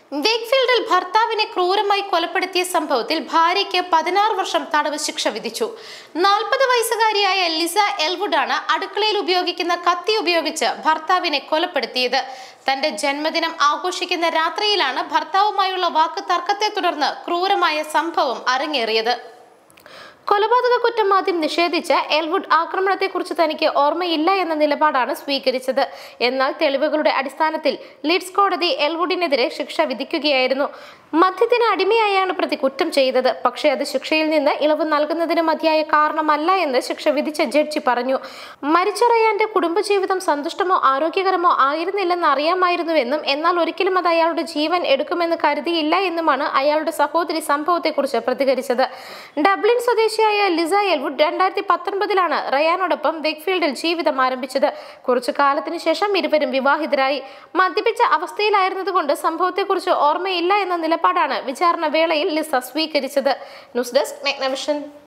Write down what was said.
വേക്ക്ഫീൽഡിൽ ഭർത്താവിനെ ക്രൂരമായി കൊലപ്പെടുത്തിയ സംഭവത്തിൽ ഭാര്യയ്ക്ക് പതിനാറ് വർഷം തടവ് ശിക്ഷ വിധിച്ചു നാൽപ്പത് വയസ്സുകാരിയായ ലിസ എൽവുഡാണ് അടുക്കളയിൽ ഉപയോഗിക്കുന്ന കത്തി ഉപയോഗിച്ച് ഭർത്താവിനെ കൊലപ്പെടുത്തിയത് തന്റെ ജന്മദിനം ആഘോഷിക്കുന്ന രാത്രിയിലാണ് ഭർത്താവുമായുള്ള വാക്ക് തർക്കത്തെ തുടർന്ന് ക്രൂരമായ സംഭവം അരങ്ങേറിയത് കൊലപാതക കുറ്റം ആദ്യം നിഷേധിച്ച എൽവുഡ് ആക്രമണത്തെക്കുറിച്ച് തനിക്ക് ഓർമ്മയില്ല എന്ന നിലപാടാണ് സ്വീകരിച്ചത് എന്നാൽ തെളിവുകളുടെ അടിസ്ഥാനത്തിൽ ലീഡ്സ് കോടതി എൽവുഡിനെതിരെ ശിക്ഷ വിധിക്കുകയായിരുന്നു മദ്യത്തിന് അടിമയായാണ് പ്രതി കുറ്റം ചെയ്തത് പക്ഷേ അത് ശിക്ഷയിൽ നിന്ന് ഇളവ് നൽകുന്നതിന് മതിയായ കാരണമല്ല എന്ന് ശിക്ഷ വിധിച്ച ജഡ്ജി പറഞ്ഞു മരിച്ച റയാന്റെ കുടുംബജീവിതം സന്തുഷ്ടമോ ആരോഗ്യകരമോ ആയിരുന്നില്ലെന്ന് അറിയാമായിരുന്നുവെന്നും എന്നാൽ ഒരിക്കലും അത് അയാളുടെ ജീവൻ എടുക്കുമെന്ന് കരുതിയില്ല എന്നുമാണ് അയാളുടെ സഹോദരി സംഭവത്തെക്കുറിച്ച് പ്രതികരിച്ചത് ഡബ്ലിൻ സ്വദേശിയായ ലിസ എൽവുഡ് രണ്ടായിരത്തി പത്തൊൻപതിലാണ് റയാനോടൊപ്പം വെക്ഫീൽഡിൽ ജീവിതം ആരംഭിച്ചത് കുറച്ചു കാലത്തിന് ശേഷം ഇരുവരും വിവാഹിതരായി മദ്യപിച്ച അവസ്ഥയിലായിരുന്നതുകൊണ്ട് സംഭവത്തെക്കുറിച്ച് ഓർമ്മയില്ല എന്ന നിലപാടാണ് വിചാരണ വേളയിൽ ലിസ സ്വീകരിച്ചത് ന്യൂസ് ഡെസ്ക് മെഗ്നവിഷൻ